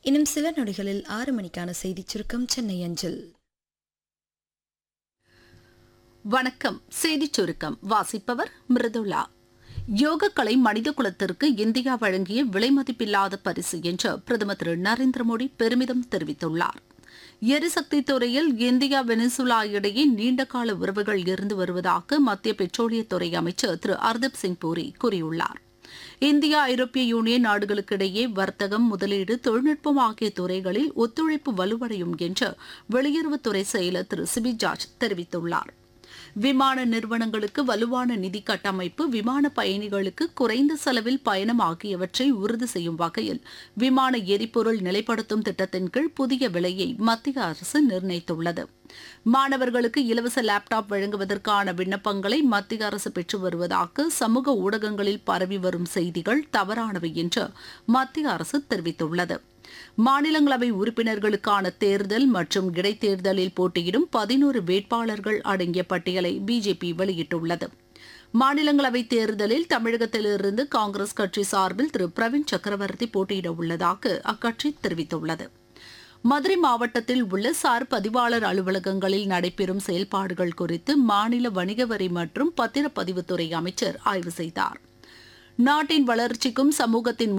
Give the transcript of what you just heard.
இன்னும் சில நொடிகளில் ஆறு மணிக்கான செய்திச் சுருக்கம் சென்னை அஞ்சல் வணக்கம் செய்திச் சுருக்கம் வாசிப்பவர் மிருதுளா யோகக்கலை மனித குலத்திற்கு இந்தியா வழங்கிய விலைமதிப்பில்லாத பரிசு என்று பிரதமர் திரு நரேந்திர மோடி பெருமிதம் தெரிவித்துள்ளார் எரிசக்தி துறையில் இந்தியா வெனிசுலா இடையே நீண்டகால உறவுகள் இருந்து வருவதாக மத்திய பெட்ரோலியத்துறை அமைச்சர் திரு ஹர்தீப் சிங் பூரி கூறியுள்ளார் இந்தியா ஐரோப்பிய யூனியன் நாடுகளுக்கிடையே வர்த்தகம் முதலீடு தொழில்நுட்பம் ஆகிய துறைகளில் ஒத்துழைப்பு வலுவடையும் என்று வெளியுறவுத்துறை செயலர் திரு சிபி ஜார்ஜ் தெரிவித்துள்ளார் விமான நிறுவனங்களுக்கு வலுவான நிதி கட்டமைப்பு விமான பயணிகளுக்கு குறைந்த செலவில் பயணம் ஆகியவற்றை உறுதி செய்யும் வகையில் விமான எரிபொருள் நிலைப்படுத்தும் திட்டத்தின் கீழ் புதிய விலையை மத்திய அரசு நிர்ணயித்துள்ளது மாணவர்களுக்கு இலவச லேப்டாப் வழங்குவதற்கான விண்ணப்பங்களை மத்திய அரசு பெற்று வருவதாக சமூக ஊடகங்களில் பரவி வரும் செய்திகள் தவறானவை என்று மத்திய அரசு தெரிவித்துள்ளது மாநிலங்களவை உறுப்பினர்களுக்கான தேர்தல் மற்றும் இடைத்தேர்தலில் போட்டியிடும் பதினோரு வேட்பாளர்கள் அடங்கிய பட்டியலை பிஜேபி வெளியிட்டுள்ளது மாநிலங்களவை தேர்தலில் தமிழகத்திலிருந்து காங்கிரஸ் கட்சி சார்பில் திரு பிரவீன் சக்கரவர்த்தி போட்டியிட உள்ளதாக அக்கட்சி தெரிவித்துள்ளது மதுரை மாவட்டத்தில் உள்ள சார் பதிவாளர் அலுவலகங்களில் நடைபெறும் செயல்பாடுகள் குறித்து மாநில வணிக வரி மற்றும் பத்திரப்பதிவுத்துறை அமைச்சர் ஆய்வு செய்தார் நாட்டின் வளர்ச்சிக்கும் சமூகத்தின்